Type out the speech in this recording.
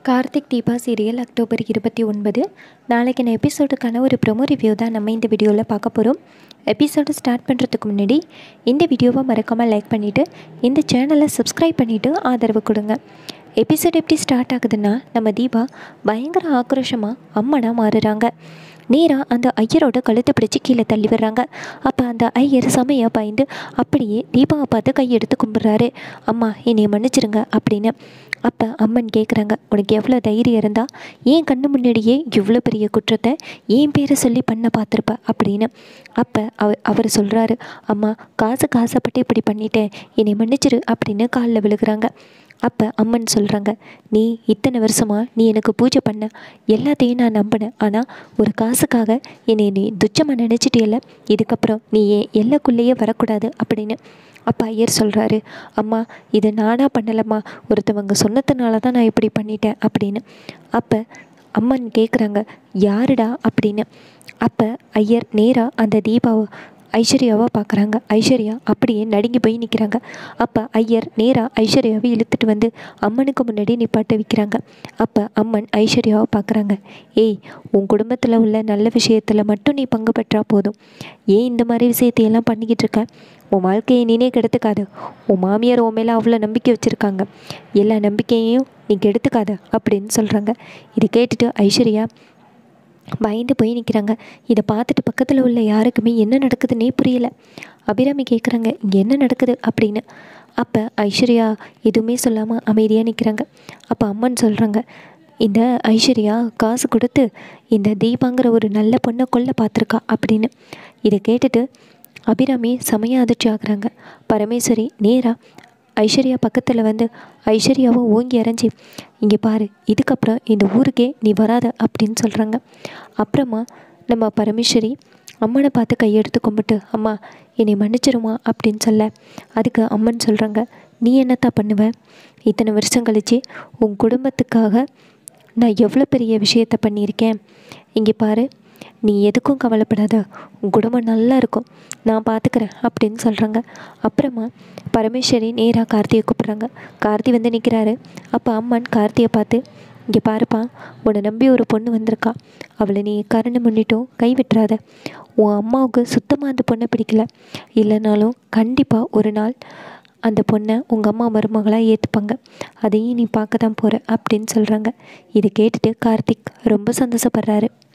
Karthik Deepa serial October இருபத்தி ஒன்பது நாளைக்கான எபிசோடுக்கான ஒரு ப்ரொமோ ரிவ்யூ தான் நம்ம இந்த வீடியோவில் பார்க்க போகிறோம் எபிசோடு ஸ்டார்ட் பண்ணுறதுக்கு முன்னாடி இந்த வீடியோவை மறக்காமல் லைக் பண்ணிவிட்டு இந்த சேனலை சப்ஸ்கிரைப் பண்ணிவிட்டு ஆதரவு கொடுங்க எபிசோட் எப்படி ஸ்டார்ட் ஆகுதுன்னா நம்ம தீபா பயங்கர ஆக்ரோஷமாக அம்மனாக மாறுறாங்க நேராக அந்த ஐயரோட கழுத்தை பிடிச்சி கீழே தள்ளி விடுறாங்க அப்போ அந்த ஐயர் செமையாக பயந்து அப்படியே தீபாவை பார்த்து கையெடுத்து கும்பிட்றாரு அம்மா என்னை மன்னிச்சிருங்க அப்படின்னு அப்போ அம்மன் கேட்குறாங்க உனக்கு எவ்வளோ தைரியம் இருந்தால் ஏன் கண்ணு முன்னாடியே இவ்வளோ பெரிய குற்றத்தை ஏன் பேரை சொல்லி பண்ண பார்த்துருப்ப அப்படின்னு அப்போ அவ அவர் சொல்கிறாரு அம்மா காசு காசப்பட்டு இப்படி பண்ணிட்டேன் என்னை மன்னிச்சிரு அப்படின்னு காலில் விழுகிறாங்க அப்போ அம்மன் சொல்கிறாங்க நீ இத்தனை வருஷமாக நீ எனக்கு பூஜை பண்ண எல்லாத்தையும் நான் நம்பினேன் ஆனால் ஒரு காசுக்காக என்னை நீ துச்சமாக நினச்சிட்டியல்ல இதுக்கப்புறம் நீ என் எல்லைக்குள்ளேயே வரக்கூடாது அப்படின்னு அப்போ ஐயர் சொல்கிறாரு அம்மா இது நானாக பண்ணலம்மா ஒருத்தவங்க சொன்னதுனால தான் நான் இப்படி பண்ணிட்டேன் அப்படின்னு அப்போ அம்மன் கேட்குறாங்க யாருடா அப்படின்னு அப்போ ஐயர் நேராக அந்த தீபாவை ஐஸ்வர்யாவை பார்க்குறாங்க ஐஸ்வர்யா அப்படியே நடுங்கி போய் நிற்கிறாங்க அப்போ ஐயர் நேராக ஐஸ்வர்யாவை இழுத்துட்டு வந்து அம்மனுக்கு முன்னாடி நிப்பாட்ட வைக்கிறாங்க அப்போ அம்மன் ஐஸ்வர்யாவை பார்க்குறாங்க ஏய் உன் குடும்பத்தில் உள்ள நல்ல விஷயத்தில் மட்டும் நீ பங்கு பெற்றா போதும் ஏன் இந்த மாதிரி விஷயத்தையெல்லாம் பண்ணிக்கிட்டு இருக்க உன் வாழ்க்கையை நீனே கெடுத்துக்காத உன் மாமியார் உன் மேலே அவ்வளோ நம்பிக்கை வச்சுருக்காங்க எல்லா நம்பிக்கையையும் நீ கெடுத்துக்காத அப்படின்னு சொல்கிறாங்க இதை கேட்டுட்டு ஐஸ்வர்யா பயந்து போய் நிற்கிறாங்க இதை பார்த்துட்டு பக்கத்தில் உள்ள யாருக்குமே என்ன நடக்குதுன்னே புரியல அபிராமி கேட்குறாங்க இங்கே என்ன நடக்குது அப்படின்னு அப்போ ஐஸ்வர்யா எதுவுமே சொல்லாமல் அமைதியாக நிற்கிறாங்க அப்போ அம்மன் சொல்கிறாங்க இந்த ஐஸ்வர்யா காசு கொடுத்து இந்த தீபாங்கிற ஒரு நல்ல பொண்ணை கொல்ல பார்த்துருக்கா அப்படின்னு இதை கேட்டுட்டு அபிராமி செமையாக அதிர்ச்சி ஆகுறாங்க பரமேஸ்வரி நேராக ஐஸ்வர்யா பக்கத்தில் வந்து ஐஸ்வர்யாவை ஓங்கி அரைஞ்சி இங்கே பாரு இதுக்கப்புறம் இந்த ஊருக்கே நீ வராத அப்படின்னு சொல்கிறாங்க அப்புறமா நம்ம பரமேஸ்வரி அம்மனை பார்த்து கையெடுத்து கும்பிட்டு அம்மா என்னை மன்னிச்சிருமா அப்படின்னு சொல்ல அதுக்கு அம்மன் சொல்கிறாங்க நீ என்னத்தான் பண்ணுவ இத்தனை வருஷம் கழிச்சு உன் குடும்பத்துக்காக நான் எவ்வளோ பெரிய விஷயத்த பண்ணியிருக்கேன் இங்கே பாரு நீ எதுக்கும் கவலைப்படாத உன் குடும்பம் நல்லா இருக்கும் நான் பார்த்துக்கிறேன் அப்படின்னு சொல்கிறாங்க அப்புறமா பரமேஸ்வரி நேராக கார்த்தியை கூப்பிட்றாங்க கார்த்தி வந்து நிற்கிறாரு அப்போ அம்மன் கார்த்தியை பார்த்து இங்கே பாருப்பா உன்னை நம்பி ஒரு பொண்ணு வந்திருக்கா அவளை நீ கரணை முன்னிட்டும் கை விட்டுறாத உன் அம்மாவுக்கு சுத்தமாக அந்த பொண்ணை பிடிக்கல இல்லைனாலும் கண்டிப்பாக ஒரு நாள் அந்த பொண்ணை உங்கள் அம்மா மருமகளாக ஏற்றுப்பாங்க அதையும் நீ பார்க்க தான் போகிற அப்படின்னு சொல்கிறாங்க இதை கேட்டுட்டு கார்த்திக் ரொம்ப சந்தோஷப்படுறாரு